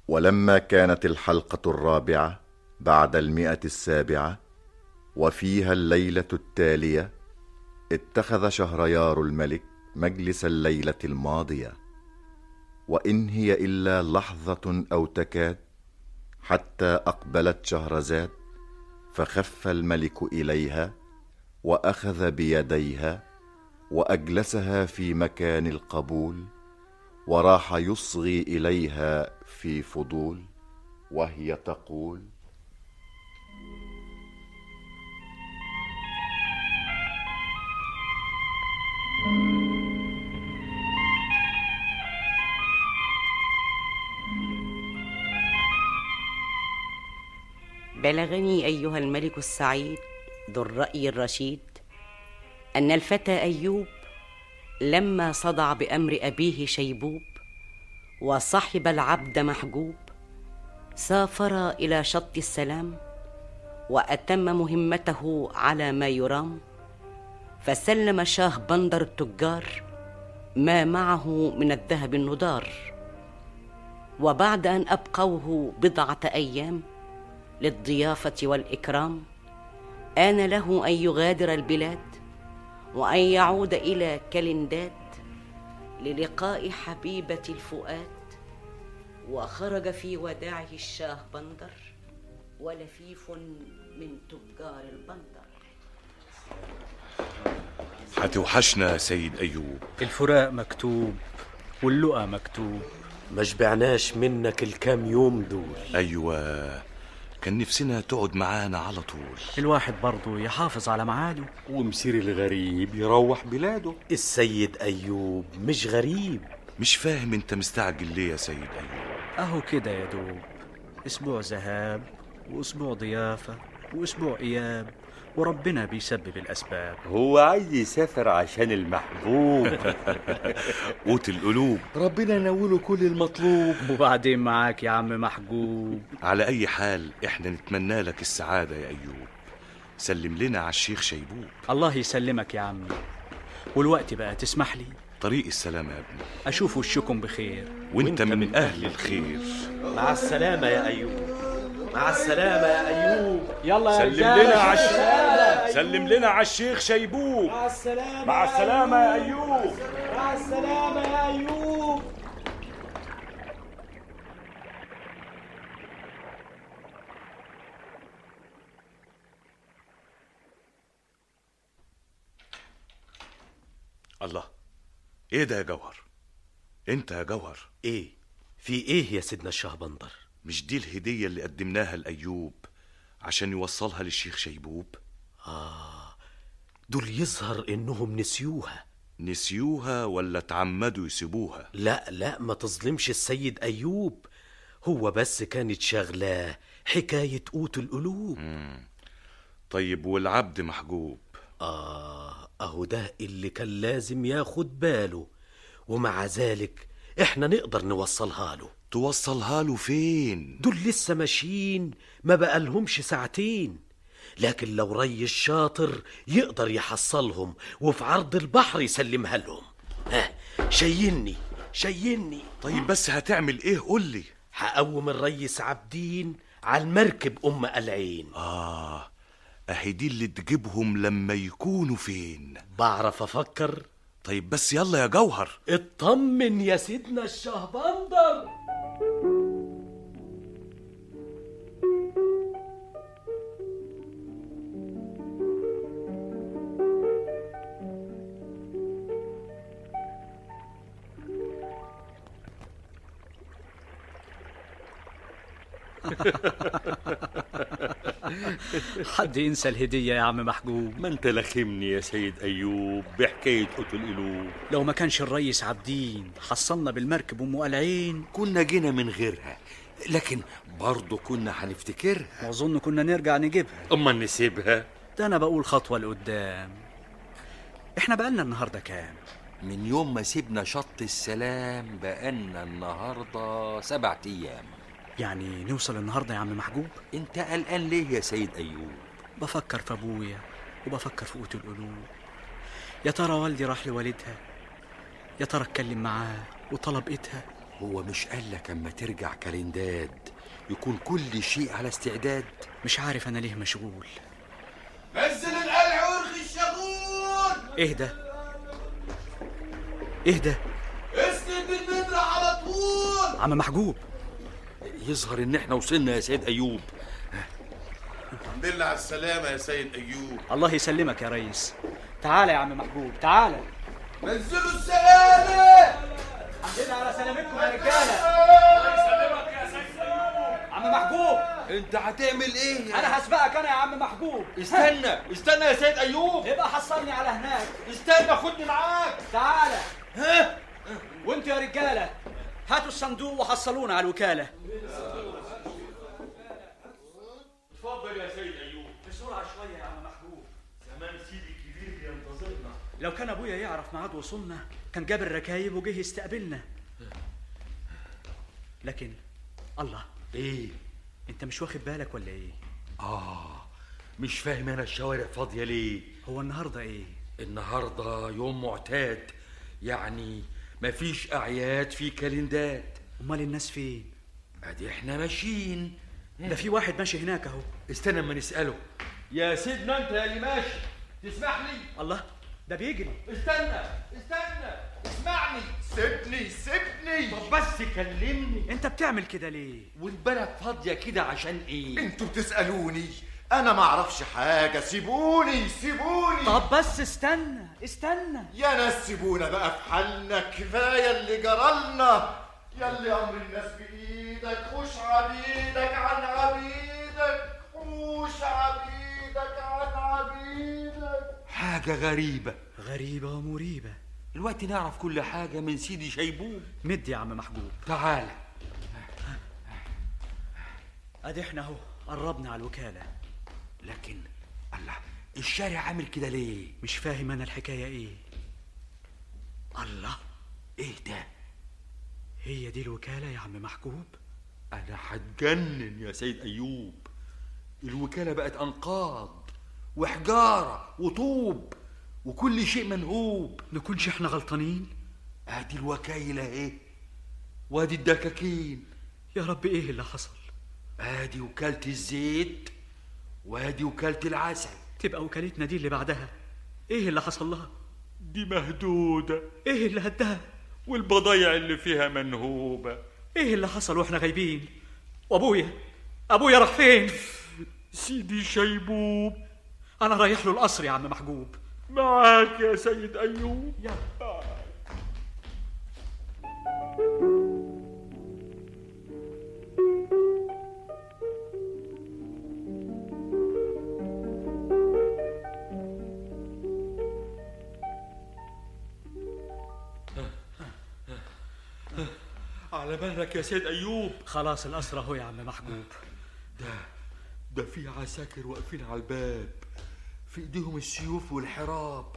ولما كانت الحلقة الرابعة بعد المئة السابعة وفيها الليلة التالية اتخذ شهريار الملك مجلس الليلة الماضية وإن هي إلا لحظة أو تكاد حتى أقبلت شهرزاد فخف الملك إليها وأخذ بيديها وأجلسها في مكان القبول وراح يصغي إليها في فضول وهي تقول بلغني ايها الملك السعيد ذو الراي الرشيد ان الفتى ايوب لما صدع بامر ابيه شيبوب وصحب العبد محجوب سافر الى شط السلام واتم مهمته على ما يرام فسلم شاه بندر التجار ما معه من الذهب الندار وبعد ان ابقوه بضعه ايام للضيافه والاكرام ان له ان يغادر البلاد وان يعود الى كلندات للقاء حبيبه الفؤاد وخرج في وداعه الشاه بندر ولفيف من تجار البندر هتوحشنا يا سيد أيوب الفراق مكتوب واللقى مكتوب ما شبعناش منك الكام يوم دول أيوة كان نفسنا تقعد معانا على طول الواحد برضه يحافظ على ميعاده ومسير الغريب يروح بلاده السيد أيوب مش غريب مش فاهم انت مستعجل ليه يا سيد أيوب اهو كده يا دوب اسبوع ذهاب واسبوع ضيافه واسبوع اياب وربنا بيسبب الاسباب هو عايز يسافر عشان المحبوب قوت القلوب ربنا ينوله كل المطلوب وبعدين معاك يا عم محجوب على أي حال احنا نتمنى لك السعادة يا أيوب سلم لنا على الشيخ شيبوب الله يسلمك يا عمي والوقت بقى تسمح لي طريق السلامة يا ابني اشوف وشكم بخير وانت من أهل الخير مع السلامة يا أيوب مع السلامة يا أيوب يلا يا سلم رجالة. لنا على الشيخ سلم لنا على الشيخ شيبوب مع السلامة مع السلامة يا أيوب مع السلامة يا أيوب الله ايه ده يا جوهر انت يا جوهر إيه في إيه يا سيدنا الشهبندر مش دي الهدية اللي قدمناها لأيوب عشان يوصلها للشيخ شيبوب دول يظهر إنهم نسيوها نسيوها ولا تعمدوا يسيبوها لا لا ما تظلمش السيد أيوب هو بس كانت شغلاه حكاية قوت القلوب طيب والعبد محجوب آه أهو ده اللي كان لازم ياخد باله ومع ذلك إحنا نقدر نوصلها له توصلها له فين دول لسه ماشيين ما بقالهمش ساعتين لكن لو ري الشاطر يقدر يحصلهم وفي عرض البحر يسلمها لهم ها شيني شيني طيب بس هتعمل ايه قول لي هقوم الريس عابدين على المركب أم العين اه اهي دي اللي تجيبهم لما يكونوا فين بعرف أفكر طيب بس يلا يا جوهر اطمن يا سيدنا الشهبندر حد ينسى الهدية يا عم محجوب ما انت لخمني يا سيد أيوب بحكاية قوت القلوب لو ما كانش الريس عابدين حصلنا بالمركب ام العين كنا جينا من غيرها لكن برضه كنا هنفتكرها واظن كنا نرجع نجيبها أما نسيبها ده انا بقول خطوة لقدام احنا بقالنا النهاردة كام من يوم ما سيبنا شط السلام بقالنا النهارده سبعة ايام يعني نوصل النهاردة يا عم محجوب انت قلقان ليه يا سيد ايوب بفكر في ابويا وبفكر في قوت القلوب يا ترى والدي راح لوالدها يا ترى اتكلم معاه وطلب ايدها هو مش قال لك اما ترجع كالنداد يكون كل شيء على استعداد مش عارف انا ليه مشغول نزل القلع وارخي الشغول ايه ده ايه ده اسند المدرة على طول عم محجوب يظهر ان احنا وصلنا يا سيد ايوب الحمد لله على السلامة يا سيد أيوب الله يسلمك يا ريس تعالى يا عم محجوب تعالى نزلوا السلالة الحمد لله على سلامتكم يا رجاله عم محجوب انت هتعمل ايه يا انا هسبقك انا يا عم محجوب استنى استنى يا سيد ايوب يبقى حصلني على هناك استنى خدني معاك تعالى وانتوا يا رجاله هاتوا الصندوق وحصلونا على الوكاله اتفضل يا سيد ايوب بسرعه شويه يا عم محجوب زمان سيدي الكبير ينتظرنا لو كان ابويا يعرف ميعاد وصولنا كان جاب الركايب وجه يستقبلنا لكن الله ايه انت مش واخد بالك ولا ايه اه مش فاهم انا الشوارع فاضيه ليه هو النهارده ايه النهارده يوم معتاد يعني مفيش اعياد في كالندات امال الناس فين ادي احنا ماشيين ده في واحد ماشي هناك اهو استنى اما نساله يا سيدنا انت يا اللي ماشي تسمح لي الله ده بيجري استنى استنى اسمعني سيبني سيبني طب بس كلمني انت بتعمل كده ليه والبلد فاضيه كده عشان ايه انتوا بتسألوني انا ما اعرفش حاجة سيبوني سيبوني طب بس استنى استنى يا ناس سيبونا بقى في حالنا كفاية اللي جرالنا يا اللي امر الناس بايدك خش عبيدك عن عبيدك خش عبيدك عن عبيدك حاجه غريبه غريبه ومريبه الوقت نعرف كل حاجه من سيدي شيبوب مد يا عم محجوب تعال ادي احنا اهو قربنا على الوكاله لكن الله الشارع عامل كده ليه مش فاهم انا الحكايه ايه الله ايه ده هي دي الوكاله يا عم محجوب انا هتجنن يا سيد ايوب الوكاله بقت انقاض وحجاره وطوب وكل شيء منهوب نكونش احنا غلطانين ادي الوكايل اهي وادي الدكاكين يا رب ايه اللي حصل ادي وكاله الزيت وادي وكاله العسل تبقى وكالتنا دي اللي بعدها ايه اللي حصل لها دي مهدودة ايه اللي هدها والبضايع اللي فيها منهوبة ايه اللي حصل واحنا غايبين وابويا ابويا راح فين سيدي شيبوب انا رايح له القصر يا عم محجوب معاك يا سيد أيوب يلا على بالك يا سيد ايوب خلاص القصر اهو يا عم محجوب ده ده في عساكر واقفين على الباب في ايديهم السيوف والحراب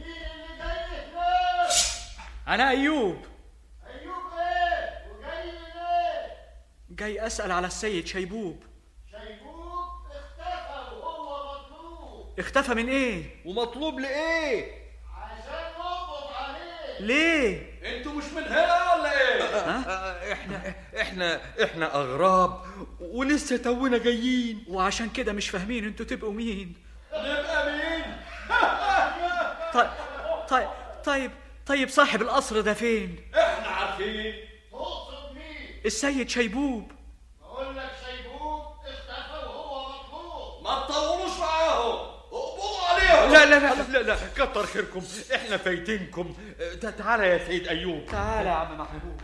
انا ايوب ايوب ايه وجاي ليه جاي اسال على السيد شيبوب شيبوب اختفى وهو مطلوب اختفى من ايه ومطلوب لايه عشان نقبض عليه ليه انتوا مش من هنا ولا ايه احنا احنا احنا اغراب ولسه تونا جايين وعشان كده مش فاهمين انتوا تبقوا مين نبقى مين؟ طيب طيب طيب طيب صاحب القصر ده فين احنا عارفين تقصد مين السيد شيبوب بقول لك شيبوب اختفى وهو مطلوب ما تطولوش معاهم اقبضوا عليهم لا لا لا لا لا كتر خيركم احنا فايتينكم اه، تعالى يا سيد ايوب تعالى يا عم محجوب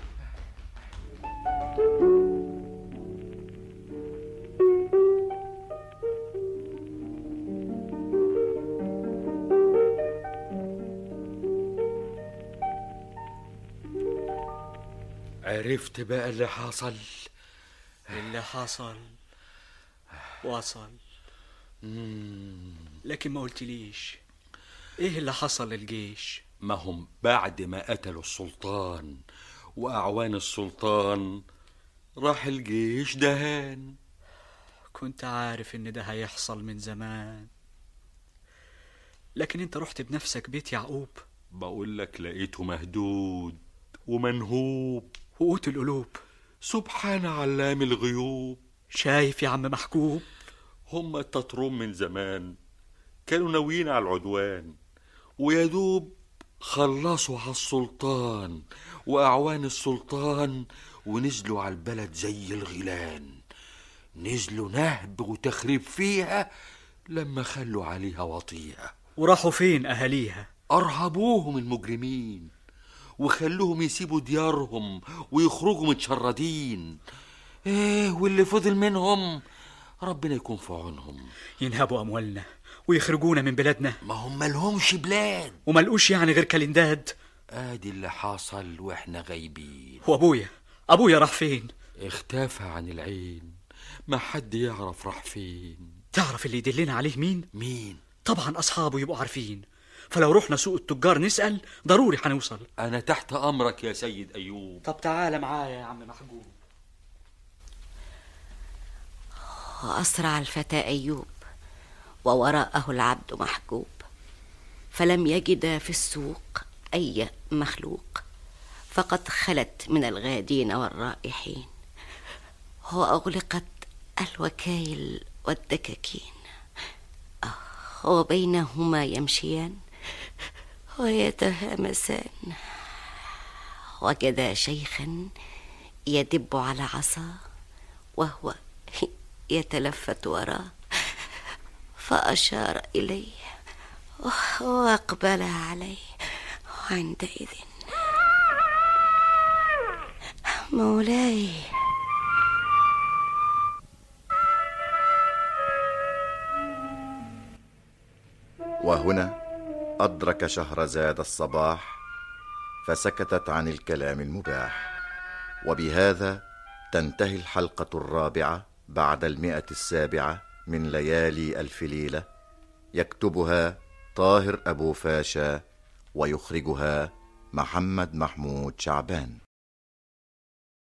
عرفت بقى اللي حصل اللي حصل وصل لكن ما قلتليش ايه اللي حصل للجيش ما هم بعد ما قتلوا السلطان واعوان السلطان راح الجيش دهان كنت عارف ان ده هيحصل من زمان لكن انت رحت بنفسك بيت يعقوب بقول لك لقيته مهدود ومنهوب وقوت القلوب سبحان علام الغيوب شايف يا عم محجوب هم التطرم من زمان كانوا ناويين على العدوان ويا دوب خلصوا على السلطان وأعوان السلطان ونزلوا على البلد زي الغيلان نزلوا نهب وتخريب فيها لما خلوا عليها وطيها وراحوا فين أهاليها أرهبوهم المجرمين وخلوهم يسيبوا ديارهم ويخرجوا متشردين ايه واللي فضل منهم ربنا يكون في عونهم ينهبوا أموالنا ويخرجونا من بلادنا ما هم ملهمش بلاد وملقوش يعني غير كالنداد ادي اللي حصل واحنا غايبين وأبويا أبويا راح فين اختفى عن العين ما حد يعرف راح فين تعرف اللي يدلنا عليه مين مين طبعا أصحابه يبقوا عارفين فلو رحنا سوق التجار نسأل ضروري هنوصل انا تحت امرك يا سيد ايوب طب تعالى معايا يا عم محجوب وأسرع الفتى أيوب ووراءه العبد محجوب فلم يجد في السوق أي مخلوق فقد خلت من الغادين والرائحين وأغلقت الوكايل والدكاكين آه، وبينهما يمشيان ويتهامسان وجدا شيخا يدب على عصاه وهو يتلفت وراه فأشار إليه وأقبل عليه وعندئذ مولاي وهنا أدرك شهرزاد الصباح فسكتت عن الكلام المباح وبهذا تنتهي الحلقة الرابعة بعد المئة السابعة من ليالي ألف ليلة يكتبها طاهر أبو فاشا ويخرجها محمد محمود شعبان